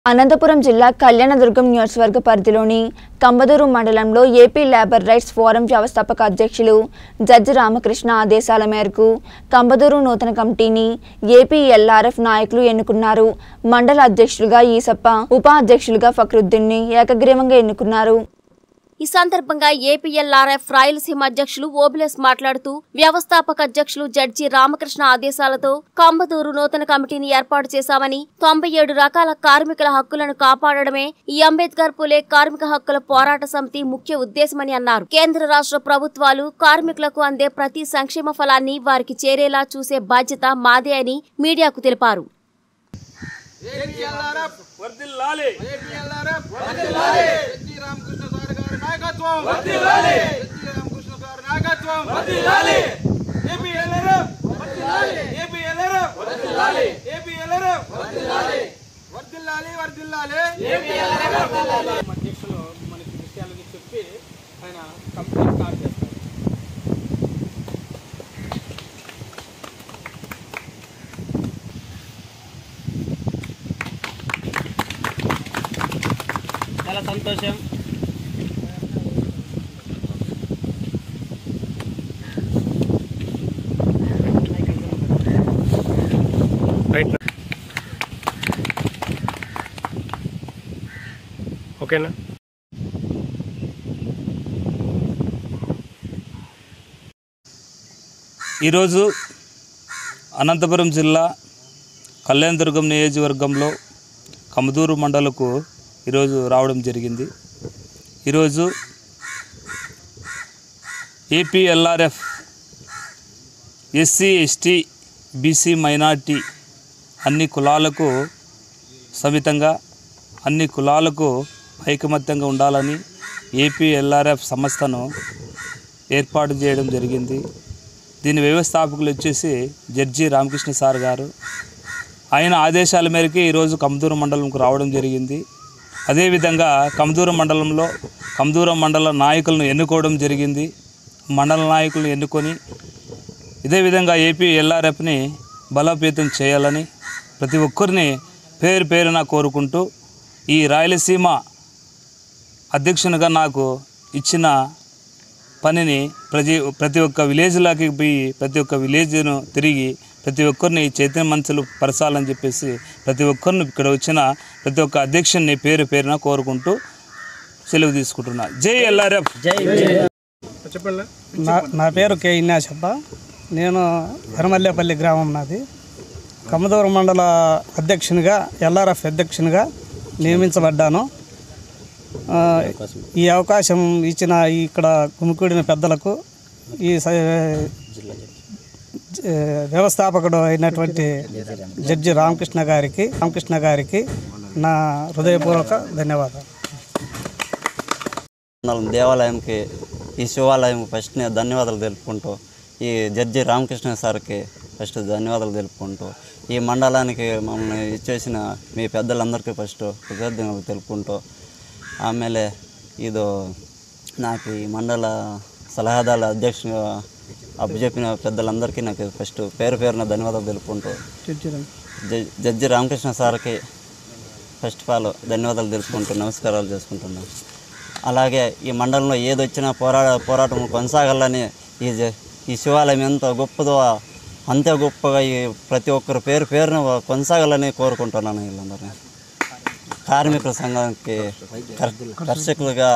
అనంతపురం జిల్లా కళ్యాణదుర్గం నియోజకవర్గ పరిధిలోని కంబదూరు మండలంలో ఏపీ లేబర్ రైట్స్ ఫోరం వ్యవస్థాపక అధ్యక్షులు జడ్జి రామకృష్ణ ఆదేశాల మేరకు కంబదూరు నూతన కమిటీని ఏపీ ఎల్ఆర్ఎఫ్ నాయకులు ఎన్నుకున్నారు మండల అధ్యక్షులుగా ఈసప్ప ఉపాధ్యక్షులుగా ఫక్రుద్దీన్ని ఏకగ్రీవంగా ఎన్నుకున్నారు ఈ సందర్భంగా ఏపీఎల్ఆర్ఎఫ్ రాయలసీమ అధ్యక్షులు ఓబిలెస్ మాట్లాడుతూ వ్యవస్థాపక అధ్యక్షులు జడ్జి రామకృష్ణ ఆదేశాలతో కంబదూరు నూతన కమిటీని ఏర్పాటు చేశామని తొంభై ఏడు రకాల కార్మికుల హక్కులను కాపాడడమే ఈ అంబేద్కర్ పులే కార్మిక హక్కుల పోరాట సమితి ముఖ్య ఉద్దేశమని అన్నారు కేంద్ర రాష్ట్ర ప్రభుత్వాలు కార్మికులకు అందే ప్రతి సంక్షేమ ఫలాన్ని వారికి చేరేలా చూసే బాధ్యత మాదే అని మీడియాకు తెలిపారు వర్దిల్లాలి ఏపీఎల్ఆర్ఎఫ్ వర్ధిల్లాలి ఎన్టీ రామకృష్ణ సార్ గారి నాయకత్వం వర్ధిల్లాలి ఎన్టీ రామకృష్ణ గారి నాయకత్వం వర్ధిల్లాలి ఏపీఎల్ఆర్ఎఫ్ వర్ధిల్లాలి ఏపీఎల్ఆర్ఎఫ్ వర్ధిల్లాలి ఏపీఎల్ఆర్ఎఫ్ వర్ధిల్లాలి వర్ధిల్లాలి వర్ధిల్లాలి ఏపీఎల్ఆర్ఎఫ్ అధ్యక్షులు మనకి విషయాలకి చెప్పి ఆయన కంపెనీ స్టార్ట్ చేస్తారు చాలా సంతోషం రైట్ ఓకేనా ఈరోజు అనంతపురం జిల్లా కళ్యాణదుర్గం నియోజకవర్గంలో కమదూరు మండలకు ఈరోజు రావడం జరిగింది ఈరోజు APLRF SC ST BC minority అన్ని కులాలకు సమితంగా అన్ని కులాలకు ఐకమత్యంగా ఉండాలని ఏపీఎల్ఆర్ఎఫ్ సంస్థను ఏర్పాటు చేయడం జరిగింది దీని వ్యవస్థాపకులు వచ్చేసి జడ్జి రామకృష్ణ సార్ గారు ఆయన ఆదేశాల మేరకు ఈరోజు కమదూరు మండలంకు రావడం జరిగింది అదేవిధంగా కమదూరు మండలంలో కమదూరు మండల నాయకులను ఎన్నుకోవడం జరిగింది మండల నాయకులను ఎన్నుకొని ఇదే విధంగా ఏపీ ఎల్ఆర్ఎఫ్ని బలోపేతం చేయాలని ప్రతి ఒక్కరిని పేరు పేరున కోరుకుంటూ ఈ రాయలసీమ అధ్యక్షునిగా నాకు ఇచ్చిన పనిని ప్రతి ప్రతి ఒక్క విలేజ్లోకి పోయి ప్రతి ఒక్క విలేజ్ను తిరిగి ప్రతి ఒక్కరిని చైతన్య మనసులు పరచాలని చెప్పేసి ప్రతి ఒక్కరిని ఇక్కడ వచ్చిన ప్రతి ఒక్క అధ్యక్షుని పేరు పేరున కోరుకుంటూ సెలవు తీసుకుంటున్నా జై ఎల్ఆర్ఎఫ్ చెప్పండి నా నా పేరు కే ఇన్యాసప్ప నేను ఎరమల్లేపల్లి గ్రామం నాది కమ్మదూరు మండల అధ్యక్షునిగా ఎల్ఆర్ఎఫ్ అధ్యక్షునిగా నియమించబడ్డాను ఆ, ఈ అవకాశం ఇచ్చిన ఈ ఇక్కడ కుమ్మికూడిన పెద్దలకు ఈ స- జ- వ్యవస్థాపకుడు అయినటువంటి జడ్జి రామకృష్ణ గారికి రామకృష్ణ గారికి నా హృదయపూర్వక ధన్యవాదాలు మండలం దేవాలయంకి ఈ శివాలయం ఫస్ట్ నేను ధన్యవాదాలు తెలుపుకుంటూ ఈ జడ్జి రామకృష్ణ సార్కి ఫస్ట్ ధన్యవాదాలు తెలుపుకుంటూ ఈ మండలానికి మమ్మల్ని ఇచ్చేసిన మీ పెద్దలందరికీ ఫస్ట్ కృతజ్ఞతలు తెలుపుకుంటూ ఆಮೇಲೆ ಇದು నాకు ఈ మండల సలహాదారుల అధ్యక్షుడు అప్పచెప్పిన పెద్దలందరికీ నాకు ఫస్ట్ పేరు పేరున ధన్యవాదాలు తెలుపుకుంటూ జ- జడ్జి రామకృష్ణ సార్కి ఫస్ట్ ఆఫ్ ఆల్ ధన్యవాదాలు తెలుపుకుంటూ నమస్కారాలు చేసుకుంటున్నాను అలాగే ఈ మండలంలో ఏది వచ్చినా పోరాట పోరాటం కొనసాగాలని ఈ జ- ఈ శివాలయం ఎంత గొప్పదో అంతే గొప్పగా ఈ ప్రతి ఒక్కరు పేరు పేరున కొనసాగాలని కోరుకుంటున్నాను వీళ్ళందరినీ కార్మికుల సంఘానికి కర్- కర్షకులుగా